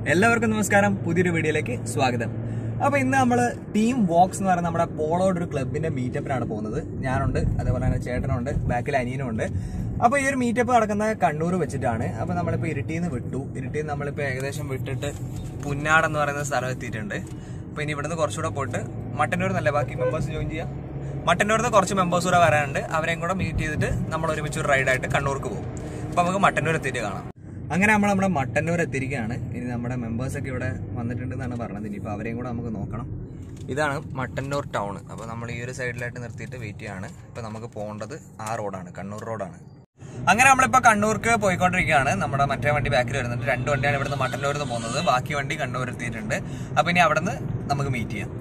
എല്ലാവർക്കും നമസ്കാരം പുതിയൊരു വീഡിയോയിലേക്ക് സ്വാഗതം അപ്പൊ ഇന്ന് നമ്മൾ ടീം വോക്സ് എന്ന് പറയുന്ന നമ്മുടെ പോളോഡ് ഒരു ക്ലബിന്റെ മീറ്റപ്പിനാണ് പോകുന്നത് ഞാനുണ്ട് അതേപോലെ തന്നെ ചേട്ടനുണ്ട് ബാക്കിൽ അനിയനും ഉണ്ട് അപ്പൊ ഈ ഒരു മീറ്റപ്പ് നടക്കുന്ന കണ്ണൂർ വെച്ചിട്ടാണ് അപ്പൊ നമ്മളിപ്പോ ഇരിട്ടിയിൽ നിന്ന് വിട്ടു ഇരിട്ടിയിൽ നിന്ന് നമ്മളിപ്പോ ഏകദേശം വിട്ടിട്ട് പുന്നാട് എന്ന് പറയുന്ന സ്ഥലം എത്തിയിട്ടുണ്ട് അപ്പൊ ഇനി ഇവിടുന്ന് കുറച്ചുകൂടെ പോയിട്ട് മട്ടന്നൂർ നല്ല ബാക്കി മെമ്പേഴ്സ് ജോയിൻ ചെയ്യാം മട്ടന്നൂരിൽ നിന്ന് കുറച്ച് മെമ്പേഴ്സ് കൂടെ വരാനുണ്ട് അവരെയും കൂടെ മീറ്റ് ചെയ്തിട്ട് നമ്മൾ ഒരുമിച്ച് ഒരു റൈഡായിട്ട് കണ്ണൂർക്ക് പോകും അപ്പൊ നമുക്ക് മട്ടന്നൂർ എത്തിയിട്ട് കാണാം അങ്ങനെ നമ്മൾ നമ്മുടെ മട്ടന്നൂർ എത്തിയിരിക്കുകയാണ് ഇനി നമ്മുടെ മെമ്പേഴ്സ് ഒക്കെ ഇവിടെ വന്നിട്ടുണ്ടെന്നാണ് പറഞ്ഞത് ഇനിയിപ്പോൾ അവരെയും കൂടെ നമുക്ക് നോക്കണം ഇതാണ് മട്ടന്നൂർ ടൗൺ അപ്പോൾ നമ്മൾ ഈ ഒരു സൈഡിലായിട്ട് നിർത്തിയിട്ട് വെയിറ്റ് ചെയ്യാണ് ഇപ്പോൾ നമുക്ക് പോകേണ്ടത് ആ റോഡാണ് കണ്ണൂർ റോഡാണ് അങ്ങനെ നമ്മളിപ്പോൾ കണ്ണൂർക്ക് പോയിക്കൊണ്ടിരിക്കുകയാണ് നമ്മുടെ മറ്റേ വണ്ടി ബാക്കിൽ വരുന്നുണ്ട് രണ്ട് വണ്ടിയാണ് ഇവിടുന്ന് മട്ടന്നൂരിൽ നിന്ന് പോകുന്നത് ബാക്കി വണ്ടി കണ്ണൂർ എത്തിയിട്ടുണ്ട് അപ്പോൾ ഇനി അവിടെ നിന്ന് നമുക്ക് മീറ്റ് ചെയ്യാം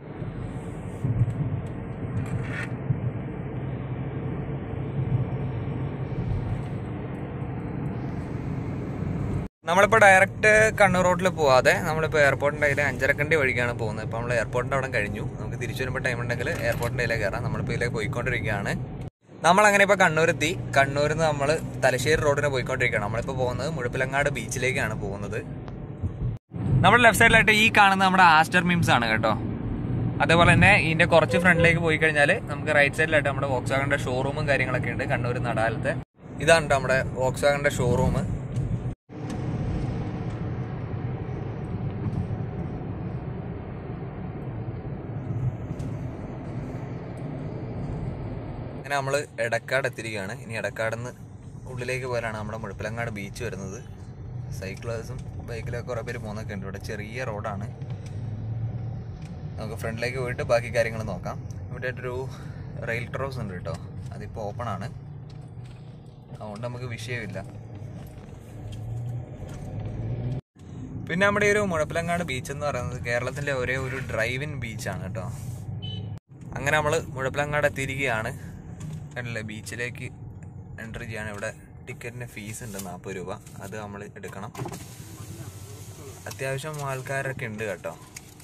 നമ്മളിപ്പോൾ ഡയറക്റ്റ് കണ്ണൂർ റോഡിൽ പോവാതെ നമ്മളിപ്പോൾ എയർപോർട്ടിൻ്റെ അതിൽ അഞ്ചരക്കണ്ടി വഴിക്കാണ് പോകുന്നത് ഇപ്പോൾ നമ്മൾ എയർപോർട്ടിൻ്റെ അവിടെ കഴിഞ്ഞു നമുക്ക് തിരിച്ചു വരുമ്പോൾ ടൈം ഉണ്ടെങ്കിൽ എയർപോർട്ടിൻ്റെ അതിലേക്ക് കയറാം നമ്മളിപ്പോൾ ഇതിലേക്ക് പോയിക്കൊണ്ടിരിക്കുകയാണ് നമ്മൾ അങ്ങനെ ഇപ്പോൾ കണ്ണൂരെത്തി കണ്ണൂരിൽ നിന്ന് നമ്മൾ തലശ്ശേരി റോഡിന് പോയിക്കൊണ്ടിരിക്കുകയാണ് നമ്മളിപ്പോൾ പോകുന്നത് മുഴപ്പിലങ്ങാട് ബീച്ചിലേക്കാണ് പോകുന്നത് നമ്മുടെ ലെഫ്റ്റ് സൈഡിലായിട്ട് ഈ കാണുന്നത് നമ്മുടെ ആസ്റ്റർ മിംസ് ആണ് കേട്ടോ അതേപോലെ തന്നെ ഇതിന്റെ കുറച്ച് ഫ്രണ്ടിലേക്ക് പോയി കഴിഞ്ഞാൽ നമുക്ക് റൈറ്റ് സൈഡിലായിട്ട് നമ്മുടെ വോക്സാഗന്റെ ഷോറൂമും കാര്യങ്ങളൊക്കെ ഉണ്ട് കണ്ണൂർ നടാലത്തെ ഇതാണ് ട്ടോ നമ്മുടെ വോക്സാഗന്റെ ഷോറൂം അങ്ങനെ നമ്മൾ എടക്കാട് എത്തിയിരിക്കുകയാണ് ഇനി എടക്കാട് നിന്ന് ഉള്ളിലേക്ക് പോയാലാണ് നമ്മുടെ മുഴപ്പിലങ്ങാട് ബീച്ച് വരുന്നത് സൈക്കിളേഴ്സും ബൈക്കിലൊക്കെ കുറേ പേര് പോകുന്നൊക്കെ ഉണ്ട് ഇവിടെ ചെറിയ റോഡാണ് നമുക്ക് ഫ്രണ്ടിലേക്ക് പോയിട്ട് ബാക്കി കാര്യങ്ങൾ നോക്കാം ഇവിടെ ഒരു റെയിൽ ക്രോസ് ഉണ്ട് കേട്ടോ അതിപ്പോൾ ഓപ്പൺ ആണ് അതുകൊണ്ട് നമുക്ക് വിഷയമില്ല പിന്നെ നമ്മുടെ ഈ ഒരു മുഴപ്പിലങ്ങാട് ബീച്ച് എന്ന് പറയുന്നത് കേരളത്തിലെ ഒരേ ഒരു ഡ്രൈവിൻ ബീച്ചാണ് കേട്ടോ അങ്ങനെ നമ്മൾ മുഴപ്പിലങ്ങാട് എത്തിയിരിക്കുകയാണ് കണ്ടില്ലേ ബീച്ചിലേക്ക് എൻട്രി ചെയ്യാണ് ഇവിടെ ടിക്കറ്റിന് ഫീസ് ഉണ്ട് നാൽപ്പത് രൂപ അത് നമ്മൾ എടുക്കണം അത്യാവശ്യം ആൾക്കാരൊക്കെ ഉണ്ട് കേട്ടോ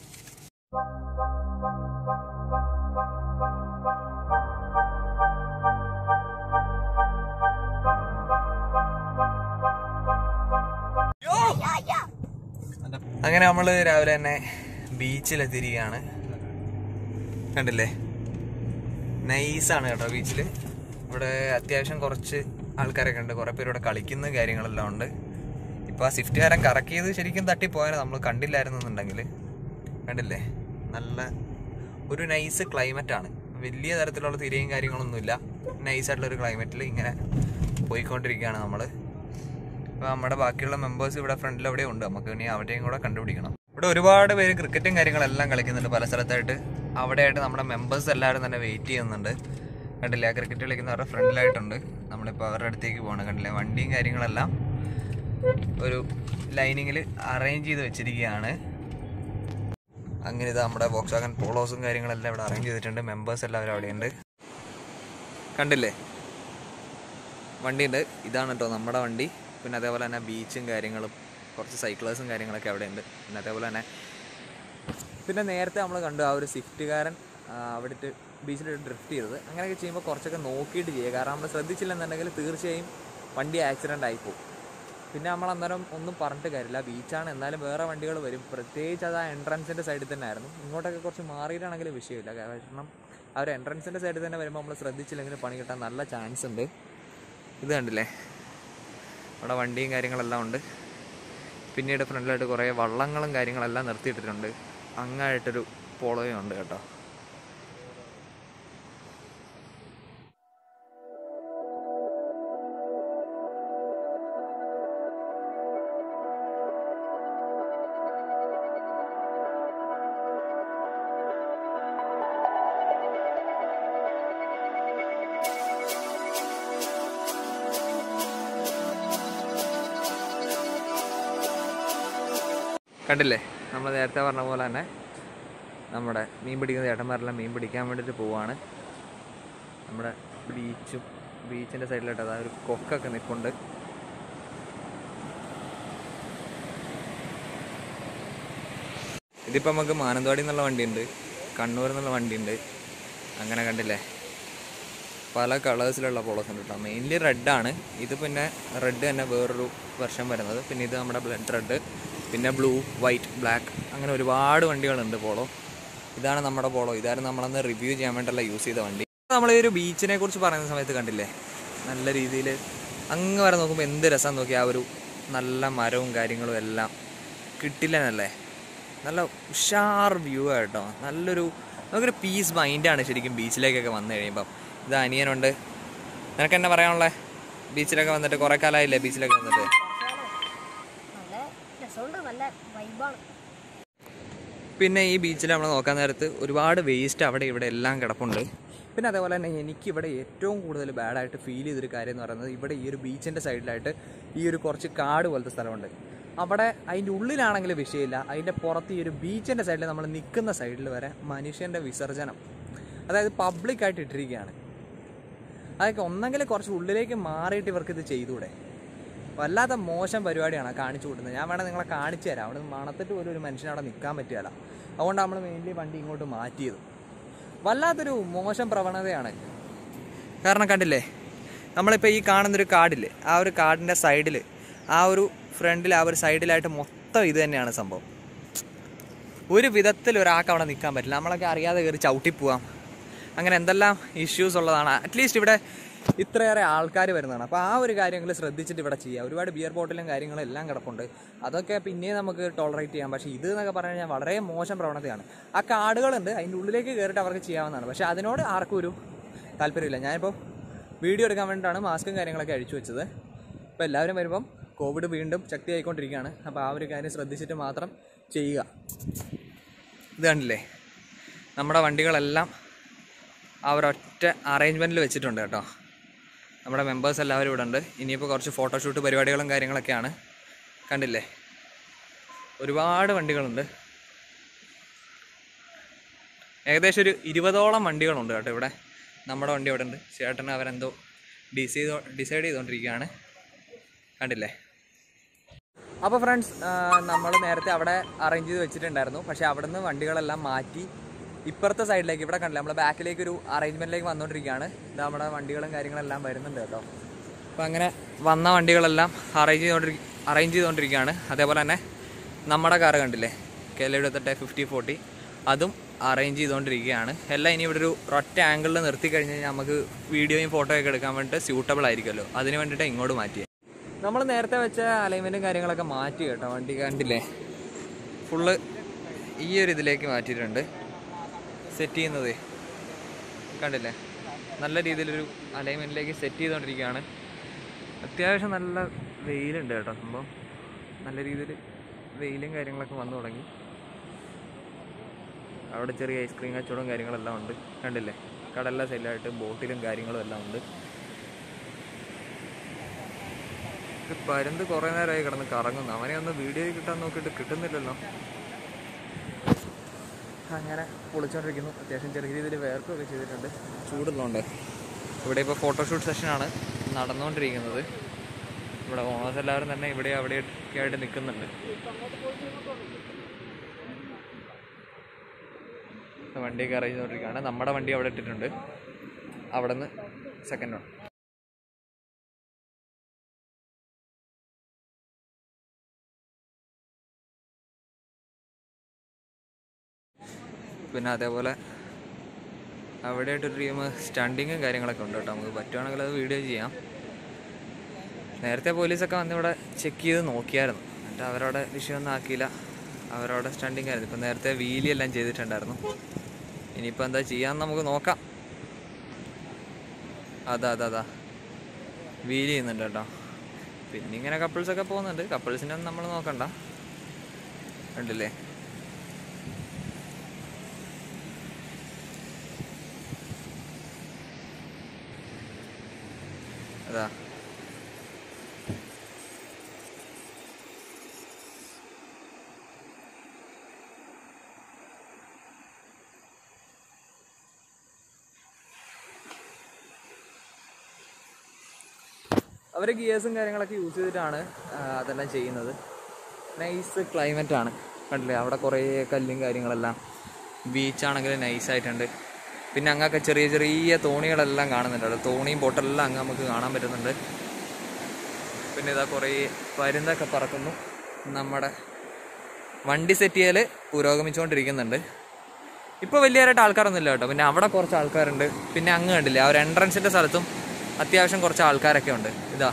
അങ്ങനെ നമ്മൾ രാവിലെ തന്നെ ബീച്ചിലെത്തിയിരിക്കുകയാണ് കണ്ടില്ലേ നൈസാണ് കേട്ടോ ബീച്ചിൽ ഇവിടെ അത്യാവശ്യം കുറച്ച് ആൾക്കാരൊക്കെ ഉണ്ട് കുറേ പേര് ഇവിടെ കളിക്കുന്ന കാര്യങ്ങളെല്ലാം ഉണ്ട് ഇപ്പോൾ ആ സ്വിഫ്റ്റുകാരൻ കറക്കിയത് ശരിക്കും തട്ടിപ്പോയാൽ നമ്മൾ കണ്ടില്ലായിരുന്നെന്നുണ്ടെങ്കിൽ കണ്ടില്ലേ നല്ല ഒരു നൈസ് ക്ലൈമറ്റ് ആണ് വലിയ തരത്തിലുള്ള തിരയും കാര്യങ്ങളൊന്നുമില്ല നൈസായിട്ടുള്ള ഒരു ക്ലൈമറ്റിൽ ഇങ്ങനെ പോയിക്കൊണ്ടിരിക്കുകയാണ് നമ്മൾ അപ്പോൾ നമ്മുടെ ബാക്കിയുള്ള മെമ്പേഴ്സ് ഇവിടെ ഫ്രണ്ടിൽ എവിടെ ഉണ്ട് നമുക്ക് ഇനി അവരെയും കൂടെ കണ്ടുപിടിക്കണം ഇവിടെ ഒരുപാട് പേര് ക്രിക്കറ്റും കാര്യങ്ങളെല്ലാം കളിക്കുന്നുണ്ട് പല സ്ഥലത്തായിട്ട് അവിടെയായിട്ട് നമ്മുടെ മെമ്പേഴ്സ് എല്ലാവരും തന്നെ വെയിറ്റ് ചെയ്യുന്നുണ്ട് കണ്ടില്ലേ ആ ക്രിക്കറ്റ് കളിക്കുന്നവരുടെ ഫ്രണ്ടിലായിട്ടുണ്ട് നമ്മളിപ്പോൾ അവരുടെ അടുത്തേക്ക് പോകണം കണ്ടില്ലേ വണ്ടിയും കാര്യങ്ങളെല്ലാം ഒരു ലൈനിങ്ങിൽ അറേഞ്ച് ചെയ്ത് വെച്ചിരിക്കുകയാണ് അങ്ങനെ ഇത് നമ്മുടെ ബോക്സാഗൻ പോളോസും കാര്യങ്ങളെല്ലാം ഇവിടെ അറേഞ്ച് ചെയ്തിട്ടുണ്ട് മെമ്പേഴ്സ് എല്ലാവരും അവിടെയുണ്ട് കണ്ടില്ലേ വണ്ടിയുണ്ട് ഇതാണ് കേട്ടോ നമ്മുടെ വണ്ടി പിന്നെ അതേപോലെ തന്നെ ബീച്ചും കാര്യങ്ങളും കുറച്ച് സൈക്കിളേഴ്സും കാര്യങ്ങളൊക്കെ അവിടെ ഉണ്ട് പിന്നെ അതേപോലെ തന്നെ പിന്നെ നേരത്തെ നമ്മൾ കണ്ടു ആ ഒരു സ്വിഫ്റ്റുകാരൻ അവിടെ ബീച്ചിൽ ഡ്രിഫ്റ്റ് ചെയ്തത് അങ്ങനെയൊക്കെ ചെയ്യുമ്പോൾ കുറച്ചൊക്കെ നോക്കിയിട്ട് ചെയ്യുക കാരണം നമ്മൾ ശ്രദ്ധിച്ചില്ലെന്നുണ്ടെങ്കിൽ തീർച്ചയായും വണ്ടി ആക്സിഡൻ്റ് ആയിപ്പോവും പിന്നെ നമ്മൾ അന്നേരം ഒന്നും പറഞ്ഞിട്ട് കാര്യമില്ല ബീച്ചാണ് എന്നാലും വേറെ വണ്ടികൾ വരും പ്രത്യേകിച്ച് അത് ആ എൻട്രൻസിൻ്റെ സൈഡിൽ തന്നെ ആയിരുന്നു ഇങ്ങോട്ടൊക്കെ കുറച്ച് മാറിയിട്ടാണെങ്കിൽ വിഷയമില്ല കാരണം ആ ഒരു എൻട്രൻസിൻ്റെ സൈഡിൽ തന്നെ വരുമ്പോൾ നമ്മൾ ശ്രദ്ധിച്ചില്ലെങ്കിൽ പണി കിട്ടാൻ നല്ല ചാൻസ് ഉണ്ട് ഇത് കണ്ടില്ലേ അവിടെ വണ്ടിയും കാര്യങ്ങളെല്ലാം ഉണ്ട് പിന്നീട് ഫ്രണ്ടിലായിട്ട് കുറേ വള്ളങ്ങളും കാര്യങ്ങളെല്ലാം നിർത്തിയിട്ടിട്ടുണ്ട് അങ്ങായിട്ടൊരു പോളോയും ഉണ്ട് കേട്ടോ കണ്ടില്ലേ നമ്മൾ നേരത്തെ പറഞ്ഞ പോലെ തന്നെ നമ്മുടെ മീൻ പിടിക്കുന്ന ചേട്ടന്മാരെല്ലാം മീൻ പിടിക്കാൻ വേണ്ടിയിട്ട് പോവാണ് നമ്മുടെ ബീച്ചും ബീച്ചിൻ്റെ സൈഡിലായിട്ട് അതായത് ഒരു കൊക്കൊക്കെ നിൽപ്പുണ്ട് ഇതിപ്പോൾ നമുക്ക് മാനന്തവാടി എന്നുള്ള വണ്ടിയുണ്ട് കണ്ണൂർ എന്നുള്ള വണ്ടിയുണ്ട് അങ്ങനെ കണ്ടില്ലേ പല കളേഴ്സിലുള്ള പോളോസ് ഉണ്ട് കേട്ടോ മെയിൻലി റെഡാണ് ഇത് പിന്നെ റെഡ് തന്നെ വേറൊരു വെർഷൻ വരുന്നത് പിന്നെ ഇത് നമ്മുടെ ബ്ലഡ് റെഡ് പിന്നെ ബ്ലൂ വൈറ്റ് ബ്ലാക്ക് അങ്ങനെ ഒരുപാട് വണ്ടികളുണ്ട് പോളോ ഇതാണ് നമ്മുടെ പോളോ ഇതായിരുന്നു നമ്മളന്ന് റിവ്യൂ ചെയ്യാൻ വേണ്ടിയുള്ള യൂസ് ചെയ്ത വണ്ടി നമ്മൾ ഈ ഒരു ബീച്ചിനെ കുറിച്ച് പറയുന്ന സമയത്ത് കണ്ടില്ലേ നല്ല രീതിയിൽ അങ്ങ് വരെ നോക്കുമ്പോൾ എന്ത് രസം നോക്കി ആ ഒരു നല്ല മരവും കാര്യങ്ങളും എല്ലാം കിട്ടില്ലെന്നല്ലേ നല്ല ഉഷാർ വ്യൂ കേട്ടോ നല്ലൊരു നമുക്കൊരു പീസ് മൈൻഡാണ് ശരിക്കും ബീച്ചിലേക്കൊക്കെ വന്നു കഴിയുമ്പം ഇത് അനിയനുണ്ട് നിനക്ക് എന്നെ പറയാനുള്ളത് ബീച്ചിലൊക്കെ വന്നിട്ട് കുറേ കാലമായില്ലേ ബീച്ചിലൊക്കെ വന്നിട്ട് നല്ല രസമുണ്ട് നല്ല വൈബാണ് പിന്നെ ഈ ബീച്ചിൽ നമ്മൾ നോക്കാൻ നേരത്ത് ഒരുപാട് വേസ്റ്റ് അവിടെ ഇവിടെ എല്ലാം കിടപ്പുണ്ട് പിന്നെ അതേപോലെ തന്നെ എനിക്കിവിടെ ഏറ്റവും കൂടുതൽ ബാഡായിട്ട് ഫീൽ ചെയ്തൊരു കാര്യം എന്ന് പറയുന്നത് ഇവിടെ ഈ ഒരു ബീച്ചിൻ്റെ സൈഡിലായിട്ട് ഈ ഒരു കുറച്ച് കാട് പോലത്തെ സ്ഥലമുണ്ട് അവിടെ അതിൻ്റെ ഉള്ളിലാണെങ്കിൽ വിഷയമില്ല അതിൻ്റെ പുറത്ത് ഈ ഒരു ബീച്ചിൻ്റെ സൈഡിൽ നമ്മൾ നിൽക്കുന്ന സൈഡിൽ വരെ മനുഷ്യൻ്റെ വിസർജനം അതായത് പബ്ലിക്കായിട്ട് ഇട്ടിരിക്കുകയാണ് അതൊക്കെ ഒന്നെങ്കിൽ കുറച്ച് ഉള്ളിലേക്ക് മാറിയിട്ട് ഇവർക്ക് ഇത് ചെയ്തുകൂടെ വല്ലാത്ത മോശം പരിപാടിയാണ് കാണിച്ചു കൊടുക്കുന്നത് ഞാൻ വേണേൽ നിങ്ങളെ കാണിച്ചു തരാം അവിടെ നിന്ന് മണത്തിട്ട് പോലും ഒരു മനുഷ്യൻ അവിടെ നിൽക്കാൻ പറ്റുകയില്ല അതുകൊണ്ട് നമ്മൾ മെയിൻലി വണ്ടി ഇങ്ങോട്ട് മാറ്റിയത് വല്ലാത്തൊരു മോശം പ്രവണതയാണ് കാരണം കണ്ടില്ലേ നമ്മളിപ്പോൾ ഈ കാണുന്നൊരു കാടില്ലേ ആ ഒരു കാടിൻ്റെ സൈഡിൽ ആ ഒരു ഫ്രണ്ടിൽ ആ ഒരു സൈഡിലായിട്ട് മൊത്തം ഇത് തന്നെയാണ് സംഭവം ഒരു വിധത്തിൽ ഒരാൾക്ക് അവിടെ നിൽക്കാൻ പറ്റില്ല നമ്മളൊക്കെ അറിയാതെ കയറി ചവിട്ടി പോവാം അങ്ങനെ എന്തെല്ലാം ഇഷ്യൂസ് ഉള്ളതാണ് അറ്റ്ലീസ്റ്റ് ഇവിടെ ഇത്രയേറെ ആൾക്കാർ വരുന്നതാണ് അപ്പോൾ ആ ഒരു കാര്യങ്ങൾ ശ്രദ്ധിച്ചിട്ട് ഇവിടെ ചെയ്യുക ഒരുപാട് ബിയർ ബോട്ടിലും കാര്യങ്ങളും എല്ലാം കിടപ്പുണ്ട് അതൊക്കെ പിന്നെയും നമുക്ക് ടോളറേറ്റ് ചെയ്യാം പക്ഷേ ഇത് എന്നൊക്കെ പറഞ്ഞു കഴിഞ്ഞാൽ വളരെ മോശം പ്രവണതയാണ് ആ കാടുകളുണ്ട് അതിൻ്റെ ഉള്ളിലേക്ക് കയറിയിട്ട് അവർക്ക് ചെയ്യാവുന്നതാണ് പക്ഷേ അതിനോട് ആർക്കും ഒരു താല്പര്യമില്ല ഞാനിപ്പോൾ വീഡിയോ എടുക്കാൻ വേണ്ടിയിട്ടാണ് മാസ്കും കാര്യങ്ങളൊക്കെ അഴിച്ചു വെച്ചത് അപ്പോൾ എല്ലാവരും വരുമ്പം കോവിഡ് വീണ്ടും ശക്തിയായിക്കൊണ്ടിരിക്കുകയാണ് അപ്പോൾ ആ ഒരു കാര്യം ശ്രദ്ധിച്ചിട്ട് മാത്രം ചെയ്യുക ഇത് കണ്ടില്ലേ നമ്മുടെ വണ്ടികളെല്ലാം ആ ഒരൊറ്റ അറേഞ്ച്മെൻറ്റിൽ വെച്ചിട്ടുണ്ട് കേട്ടോ നമ്മുടെ മെമ്പേഴ്സ് എല്ലാവരും ഇവിടെ ഉണ്ട് ഇനിയിപ്പോൾ കുറച്ച് ഫോട്ടോഷൂട്ട് പരിപാടികളും കാര്യങ്ങളൊക്കെയാണ് കണ്ടില്ലേ ഒരുപാട് വണ്ടികളുണ്ട് ഏകദേശം ഒരു ഇരുപതോളം വണ്ടികളുണ്ട് കേട്ടോ ഇവിടെ നമ്മുടെ വണ്ടി ഇവിടെ ഉണ്ട് ചേട്ടൻ അവരെന്തോ ഡിസൈഡ് ഡിസൈഡ് ചെയ്തുകൊണ്ടിരിക്കുകയാണ് കണ്ടില്ലേ അപ്പോൾ ഫ്രണ്ട്സ് നമ്മൾ നേരത്തെ അവിടെ അറേഞ്ച് ചെയ്ത് വെച്ചിട്ടുണ്ടായിരുന്നു പക്ഷേ അവിടെ നിന്ന് വണ്ടികളെല്ലാം മാറ്റി ഇപ്പുറത്തെ സൈഡിലേക്ക് ഇവിടെ കണ്ടില്ല നമ്മുടെ ബാക്കിലേക്ക് ഒരു അറേഞ്ച്മെൻറ്റിലേക്ക് വന്നുകൊണ്ടിരിക്കുകയാണ് ഇത് നമ്മുടെ വണ്ടികളും കാര്യങ്ങളെല്ലാം വരുന്നുണ്ട് കേട്ടോ അപ്പോൾ അങ്ങനെ വന്ന വണ്ടികളെല്ലാം അറേഞ്ച് ചെയ്തുകൊണ്ടിരി അറേഞ്ച് ചെയ്തുകൊണ്ടിരിക്കുകയാണ് അതേപോലെ തന്നെ നമ്മുടെ കാറ് കണ്ടില്ലേ കെ എൽ എഴുപത്തെട്ട് ഫിഫ്റ്റി ഫോർട്ടി അതും അറേഞ്ച് ചെയ്തുകൊണ്ടിരിക്കുകയാണ് എല്ലാം ഇനി ഇവിടെ ഒരു ഒറ്റ ആംഗിളിൽ നിർത്തി കഴിഞ്ഞ് കഴിഞ്ഞാൽ നമുക്ക് വീഡിയോയും ഫോട്ടോയൊക്കെ എടുക്കാൻ വേണ്ടിയിട്ട് സ്യൂട്ടബിൾ ആയിരിക്കുമല്ലോ അതിന് വേണ്ടിയിട്ട് ഇങ്ങോട്ട് മാറ്റി നമ്മൾ നേരത്തെ വെച്ച അലൈൻമെൻറ്റും കാര്യങ്ങളൊക്കെ മാറ്റി കേട്ടോ വണ്ടി കണ്ടില്ലേ ഫുള്ള് ഈ ഒരു ഇതിലേക്ക് മാറ്റിയിട്ടുണ്ട് സെറ്റ് ചെയ്യുന്നത് കണ്ടില്ലേ നല്ല രീതിയിലൊരു അലൈൻമെൻറ്റിലേക്ക് സെറ്റ് ചെയ്തുകൊണ്ടിരിക്കുകയാണ് അത്യാവശ്യം നല്ല വെയിലുണ്ട് കേട്ടോ സംഭവം നല്ല രീതിയിൽ വെയിലും കാര്യങ്ങളൊക്കെ വന്നു തുടങ്ങി അവിടെ ചെറിയ ഐസ്ക്രീം കച്ചവടവും കാര്യങ്ങളെല്ലാം ഉണ്ട് കണ്ടില്ലേ കടലിലെ സൈഡിലായിട്ട് ബോട്ടിലും കാര്യങ്ങളും എല്ലാം ഉണ്ട് ഇത് പരുന്ത് കുറേ നേരമായി കിടന്ന് കറങ്ങുന്നു അവനെ ഒന്ന് വീഡിയോയിൽ കിട്ടാൻ നോക്കിയിട്ട് കിട്ടുന്നില്ലല്ലോ അങ്ങനെ പൊളിച്ചോണ്ടിരിക്കുന്നു അത്യാവശ്യം ചെറിയ രീതിയിൽ വേർക്കൊക്കെ ചെയ്തിട്ടുണ്ട് ചൂടുള്ളതുകൊണ്ട് ഇവിടെ ഇപ്പോൾ ഫോട്ടോഷൂട്ട് സെഷനാണ് നടന്നുകൊണ്ടിരിക്കുന്നത് ഇവിടെ ഓണേഴ്സ് എല്ലാവരും തന്നെ ഇവിടെ അവിടെയൊക്കെ ആയിട്ട് നിൽക്കുന്നുണ്ട് വണ്ടിയൊക്കെ അറേഞ്ച് ചെയ്തുകൊണ്ടിരിക്കുകയാണ് നമ്മുടെ വണ്ടി അവിടെ ഇട്ടിട്ടുണ്ട് അവിടെ നിന്ന് സെക്കൻഡ് വൺ പിന്നെ അതേപോലെ അവിടെയായിട്ടൊരു ടീം സ്റ്റണ്ടിങ്ങും കാര്യങ്ങളൊക്കെ ഉണ്ട് കേട്ടോ നമുക്ക് പറ്റുവാണെങ്കിൽ അത് വീഡിയോ ചെയ്യാം നേരത്തെ പോലീസൊക്കെ വന്ന് ഇവിടെ ചെക്ക് ചെയ്ത് നോക്കിയായിരുന്നു എന്നിട്ട് അവരവിടെ വിഷയമൊന്നും ആക്കിയില്ല അവരവിടെ സ്റ്റണ്ടിങ് ആയിരുന്നു ഇപ്പം നേരത്തെ വീലി എല്ലാം ചെയ്തിട്ടുണ്ടായിരുന്നു ഇനിയിപ്പോൾ എന്താ ചെയ്യാന്ന് നമുക്ക് നോക്കാം അതാ അതാ അതാ വീലി ചെയ്യുന്നുണ്ട് കേട്ടോ പിന്നെ ഇങ്ങനെ കപ്പിൾസൊക്കെ പോകുന്നുണ്ട് കപ്പിൾസിനെ ഒന്നും നമ്മൾ നോക്കണ്ട കണ്ടില്ലേ അതാ അവർ ഗിയേഴ്സും കാര്യങ്ങളൊക്കെ യൂസ് ചെയ്തിട്ടാണ് ആ, അതെല്ലാം ചെയ്യുന്നത് നൈസ് ക്ലൈമറ്റ് ആണ് കണ്ടില്ലേ അവിടെ കുറേ കല്ലും കാര്യങ്ങളെല്ലാം ബീച്ചാണെങ്കിൽ നൈസായിട്ടുണ്ട് പിന്നെ അങ്ങൊക്കെ ചെറിയ ചെറിയ തോണികളെല്ലാം കാണുന്നുണ്ട് അവിടെ തോണിയും ബോട്ടെല്ലാം അങ്ങ് നമുക്ക് കാണാൻ പറ്റുന്നുണ്ട് പിന്നെ ഇതാ കുറേ പരുന്തൊക്കെ പറക്കുന്നു നമ്മുടെ വണ്ടി സെറ്റ് ചെയ്യൽ പുരോഗമിച്ചുകൊണ്ടിരിക്കുന്നുണ്ട് ഇപ്പോൾ വലിയതായിട്ട് ആൾക്കാരൊന്നും ഇല്ല കേട്ടോ പിന്നെ അവിടെ കുറച്ച് ആൾക്കാരുണ്ട് പിന്നെ അങ്ങ് കണ്ടില്ലേ ആ ഒരു എൻട്രൻസിൻ്റെ സ്ഥലത്തും അത്യാവശ്യം കുറച്ച് ആൾക്കാരൊക്കെ ഉണ്ട് ഇതാ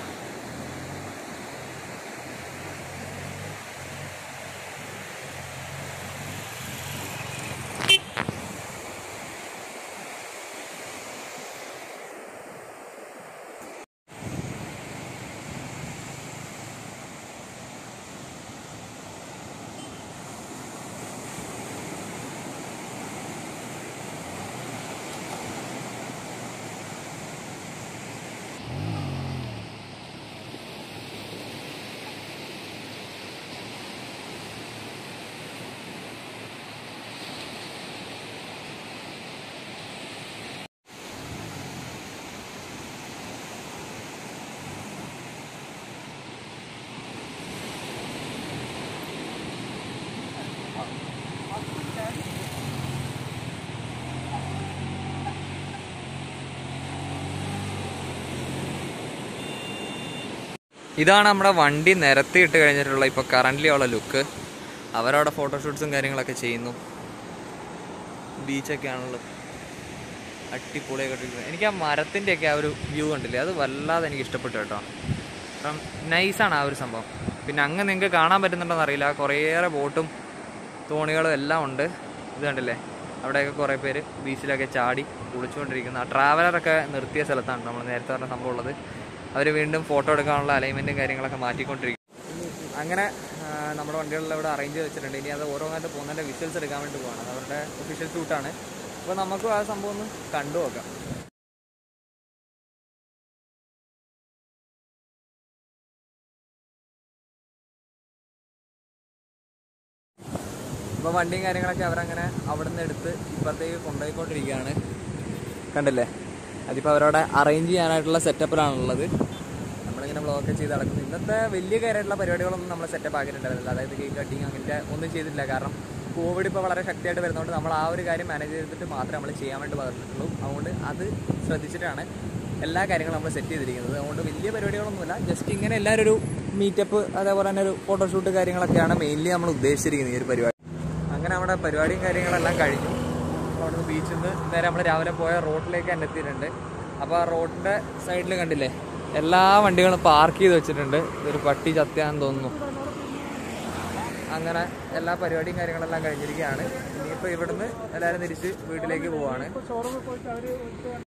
ഇതാണ് നമ്മുടെ വണ്ടി നിരത്തിയിട്ട് കഴിഞ്ഞിട്ടുള്ള ഇപ്പോൾ കറൻ്റ്ലി ഉള്ള ലുക്ക് അവരവിടെ ഫോട്ടോഷൂട്ട്സും കാര്യങ്ങളൊക്കെ ചെയ്യുന്നു ബീച്ചൊക്കെ ആണല്ലോ അടിപൊളിയൊക്കെ ഇട്ടിരിക്കുന്നത്. എനിക്ക് ആ മരത്തിൻ്റെയൊക്കെ ആ ഒരു വ്യൂ കണ്ടില്ലേ അത് വല്ലാതെ എനിക്ക് ഇഷ്ടപ്പെട്ടു കേട്ടോ കാരണം നൈസാണ് ആ ഒരു സംഭവം പിന്നെ അങ്ങ് നിങ്ങൾക്ക് കാണാൻ പറ്റുന്നുണ്ടോന്ന് അറിയില്ല കുറേയേറെ ബോട്ടും തോണികളും എല്ലാം ഉണ്ട് ഇത് കണ്ടില്ലേ അവിടെയൊക്കെ കുറേ പേര് ബീച്ചിലൊക്കെ ചാടി കുളിച്ചുകൊണ്ടിരിക്കുന്നു ആ ട്രാവലറൊക്കെ നിർത്തിയ സ്ഥലത്താണ് നമ്മൾ നേരത്തെ പറഞ്ഞ സംഭവം ഉള്ളത് അവർ വീണ്ടും ഫോട്ടോ എടുക്കാനുള്ള അലൈൻമെൻറ്റും കാര്യങ്ങളൊക്കെ മാറ്റിക്കൊണ്ടിരിക്കും അങ്ങനെ ആ, നമ്മുടെ വണ്ടികളിൽ ഇവിടെ അറേഞ്ച് ചെയ്ത് വെച്ചിട്ടുണ്ട് ഇനി അത് ഓരോന്നായിട്ട് പോകുന്നതിൻ്റെ വിഷ്വൽസ് എടുക്കാൻ വേണ്ടി പോവാണ് അത് അവരുടെ ഒഫീഷ്യൽ ഷൂട്ടാണ് അപ്പോൾ നമുക്കും ആ സംഭവം ഒന്ന് കണ്ടു നോക്കാം ഇപ്പോൾ വണ്ടിയും കാര്യങ്ങളൊക്കെ അവരങ്ങനെ അവിടെ നിന്ന് എടുത്ത് ഇപ്പുറത്തേക്ക് കൊണ്ടുപോയിക്കൊണ്ടിരിക്കുകയാണ് കണ്ടില്ലേ അതിപ്പോൾ അവരവിടെ അറേഞ്ച് ചെയ്യാനായിട്ടുള്ള സെറ്റപ്പിലാണുള്ളത് നമ്മളിങ്ങനെ ബ്ലോക്ക് ചെയ്ത് നടക്കുന്നു ഇന്നത്തെ വലിയ കാര്യമായിട്ടുള്ള പരിപാടികളൊന്നും നമ്മൾ സെറ്റപ്പ് ആക്കിയിട്ടുണ്ടായിരുന്നില്ല അതായത് കേക്ക് കട്ടിങ് അങ്ങനത്തെ ഒന്നും ചെയ്തിട്ടില്ല കാരണം കോവിഡ് ഇപ്പോൾ വളരെ ശക്തിയായിട്ട് വരുന്നതുകൊണ്ട് നമ്മൾ ആ ഒരു കാര്യം മാനേജ് ചെയ്തിട്ട് മാത്രമേ നമ്മൾ ചെയ്യാൻ വേണ്ടി പറഞ്ഞിട്ടുള്ളൂ അതുകൊണ്ട് അത് ശ്രദ്ധിച്ചിട്ടാണ് എല്ലാ കാര്യങ്ങളും നമ്മൾ സെറ്റ് ചെയ്തിരിക്കുന്നത് അതുകൊണ്ട് വലിയ പരിപാടികളൊന്നുമില്ല ജസ്റ്റ് ഇങ്ങനെ എല്ലാവരും ഒരു മീറ്റപ്പ് അതേപോലെ തന്നെ ഒരു ഫോട്ടോഷൂട്ട് കാര്യങ്ങളൊക്കെയാണ് മെയിൻലി നമ്മൾ ഉദ്ദേശിച്ചിരിക്കുന്നത് ഈ ഒരു പരിപാടി അങ്ങനെ നമ്മുടെ പരിപാടിയും കാര്യങ്ങളെല്ലാം കഴിഞ്ഞു അവിടെ നിന്ന് ബീച്ചിൽ നിന്ന് നേരെ നമ്മൾ രാവിലെ പോയ റോഡിലേക്ക് തന്നെ എത്തിയിട്ടുണ്ട് അപ്പോൾ ആ റോഡിൻ്റെ സൈഡിൽ കണ്ടില്ലേ എല്ലാ വണ്ടികളും പാർക്ക് ചെയ്ത് വെച്ചിട്ടുണ്ട് ഇതൊരു പട്ടി ചത്തിയാന്ന് തോന്നുന്നു അങ്ങനെ എല്ലാ പരിപാടിയും കാര്യങ്ങളെല്ലാം കഴിഞ്ഞിരിക്കുകയാണ് ഇനിയിപ്പോൾ ഇവിടുന്ന് എല്ലാവരും തിരിച്ച് വീട്ടിലേക്ക് പോവാണ്